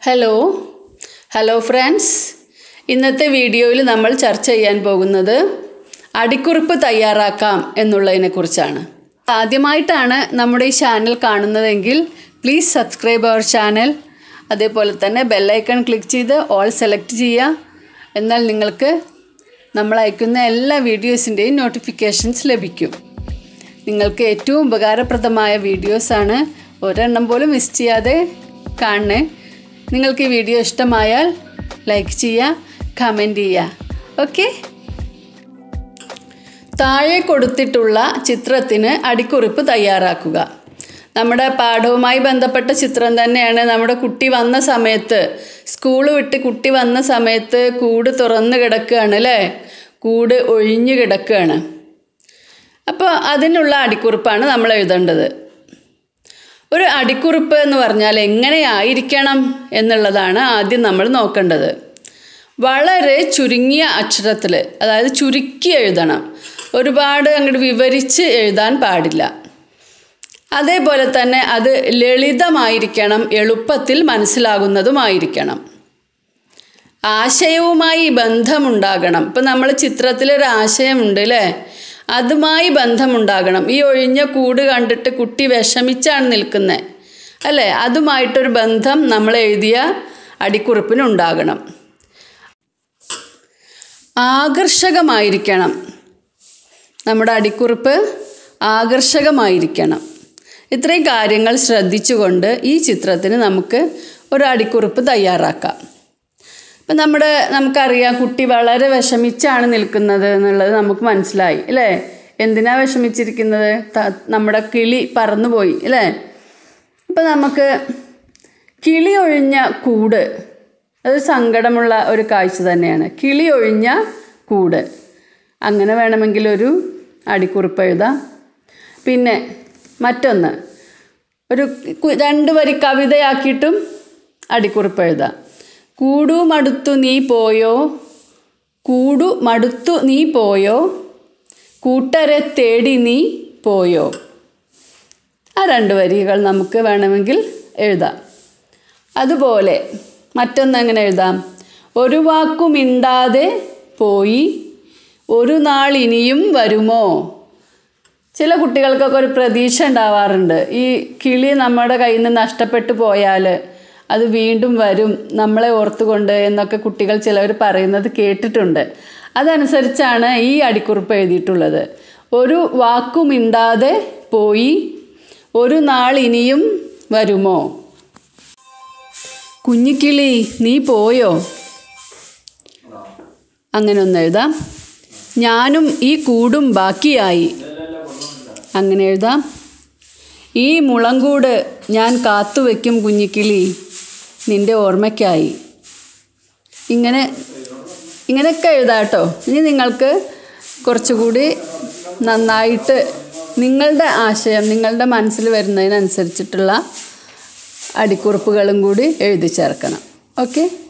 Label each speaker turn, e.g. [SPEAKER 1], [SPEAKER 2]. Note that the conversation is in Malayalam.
[SPEAKER 1] ഹലോ ഹലോ ഫ്രണ്ട്സ് ഇന്നത്തെ വീഡിയോയിൽ നമ്മൾ ചർച്ച ചെയ്യാൻ പോകുന്നത് അടിക്കുറിപ്പ് തയ്യാറാക്കാം എന്നുള്ളതിനെക്കുറിച്ചാണ് ആദ്യമായിട്ടാണ് നമ്മുടെ ഈ ചാനൽ കാണുന്നതെങ്കിൽ പ്ലീസ് സബ്സ്ക്രൈബ് അവർ ചാനൽ അതേപോലെ തന്നെ ബെല്ലൈക്കൺ ക്ലിക്ക് ചെയ്ത് ഓൾ സെലക്ട് ചെയ്യുക എന്നാൽ നിങ്ങൾക്ക് നമ്മൾ അയക്കുന്ന എല്ലാ വീഡിയോസിൻ്റെയും നോട്ടിഫിക്കേഷൻസ് ലഭിക്കും നിങ്ങൾക്ക് ഏറ്റവും ഉപകാരപ്രദമായ വീഡിയോസാണ് ഒരെണ്ണം പോലും മിസ് ചെയ്യാതെ കാണണേ നിങ്ങൾക്ക് ഈ വീഡിയോ ഇഷ്ടമായാൽ ലൈക്ക് ചെയ്യുക കമൻറ്റ് ചെയ്യുക ഓക്കെ താഴെ കൊടുത്തിട്ടുള്ള ചിത്രത്തിന് അടിക്കുറിപ്പ് തയ്യാറാക്കുക നമ്മുടെ പാഠവുമായി ബന്ധപ്പെട്ട ചിത്രം തന്നെയാണ് നമ്മുടെ കുട്ടി വന്ന സമയത്ത് സ്കൂൾ വിട്ട് കുട്ടി വന്ന സമയത്ത് കൂട് തുറന്ന് കിടക്കുകയാണ് അല്ലേ കൂട് ഒഴിഞ്ഞു കിടക്കുകയാണ് അപ്പോൾ അതിനുള്ള അടിക്കുറിപ്പാണ് നമ്മൾ എഴുതേണ്ടത് ഒരു അടിക്കുറിപ്പ് എന്ന് പറഞ്ഞാൽ എങ്ങനെയായിരിക്കണം എന്നുള്ളതാണ് ആദ്യം നമ്മൾ നോക്കേണ്ടത് വളരെ ചുരുങ്ങിയ അക്ഷരത്തിൽ അതായത് ചുരുക്കി എഴുതണം ഒരുപാട് അങ്ങോട്ട് വിവരിച്ച് എഴുതാൻ പാടില്ല അതേപോലെ തന്നെ അത് ലളിതമായിരിക്കണം എളുപ്പത്തിൽ മനസ്സിലാകുന്നതുമായിരിക്കണം ആശയവുമായി ബന്ധമുണ്ടാകണം ഇപ്പം നമ്മൾ ചിത്രത്തിലൊരു ആശയമുണ്ട് അല്ലേ അതുമായി ബന്ധമുണ്ടാകണം ഈ ഒഴിഞ്ഞ കൂട് കണ്ടിട്ട് കുട്ടി വിഷമിച്ചാണ് നിൽക്കുന്നത് അല്ലേ അതുമായിട്ടൊരു ബന്ധം നമ്മൾ എഴുതിയ അടിക്കുറിപ്പിനുണ്ടാകണം ആകർഷകമായിരിക്കണം നമ്മുടെ അടിക്കുറിപ്പ് ആകർഷകമായിരിക്കണം ഇത്രയും കാര്യങ്ങൾ ശ്രദ്ധിച്ചുകൊണ്ട് ഈ ചിത്രത്തിന് നമുക്ക് ഒരു അടിക്കുറിപ്പ് തയ്യാറാക്കാം ഇപ്പം നമ്മുടെ നമുക്കറിയാം കുട്ടി വളരെ വിഷമിച്ചാണ് നിൽക്കുന്നത് എന്നുള്ളത് നമുക്ക് മനസ്സിലായി അല്ലേ എന്തിനാ വിഷമിച്ചിരിക്കുന്നത് നമ്മുടെ കിളി പറന്നുപോയി അല്ലേ ഇപ്പം നമുക്ക് കിളി ഒഴിഞ്ഞ കൂട് അത് സങ്കടമുള്ള ഒരു കാഴ്ച തന്നെയാണ് കിളി ഒഴിഞ്ഞ കൂട് അങ്ങനെ വേണമെങ്കിൽ ഒരു അടിക്കുറിപ്പ് എഴുതാം പിന്നെ മറ്റൊന്ന് ഒരു രണ്ട് വരി കവിതയാക്കിയിട്ടും അടിക്കുറിപ്പ് എഴുതാം കൂടു മടുത്തു നീ പോയോ കൂടു മടുത്തു നീ പോയോ കൂട്ടരെ തേടി നീ പോയോ ആ രണ്ട് വരികൾ നമുക്ക് വേണമെങ്കിൽ എഴുതാം അതുപോലെ മറ്റൊന്ന് എങ്ങനെ എഴുതാം ഒരു വാക്കുമിണ്ടാതെ പോയി ഒരു നാൾ ഇനിയും വരുമോ ചില കുട്ടികൾക്കൊക്കെ ഒരു പ്രതീക്ഷ ഉണ്ടാവാറുണ്ട് ഈ കിളി നമ്മുടെ കയ്യിൽ നിന്ന് നഷ്ടപ്പെട്ടു പോയാൽ അത് വീണ്ടും വരും നമ്മളെ ഓർത്തുകൊണ്ട് എന്നൊക്കെ കുട്ടികൾ ചിലർ പറയുന്നത് കേട്ടിട്ടുണ്ട് അതനുസരിച്ചാണ് ഈ അടിക്കുറിപ്പ് എഴുതിയിട്ടുള്ളത് ഒരു വാക്കുമിണ്ടാതെ പോയി ഒരു നാൾ ഇനിയും വരുമോ കുഞ്ഞിക്കിളി നീ പോയോ അങ്ങനെ ഒന്ന് എഴുതാം ഞാനും ഈ കൂടും ബാക്കിയായി അങ്ങനെ എഴുതാം ഈ മുളങ്കൂട് ഞാൻ കാത്തുവെക്കും കുഞ്ഞിക്കിളി നിൻ്റെ ഓർമ്മയ്ക്കായി ഇങ്ങനെ ഇങ്ങനെയൊക്കെ എഴുതാം കേട്ടോ ഇനി നിങ്ങൾക്ക് കുറച്ചുകൂടി നന്നായിട്ട് നിങ്ങളുടെ ആശയം നിങ്ങളുടെ മനസ്സിൽ വരുന്നതിനനുസരിച്ചിട്ടുള്ള അടിക്കുറിപ്പുകളും കൂടി എഴുതി ചേർക്കണം ഓക്കെ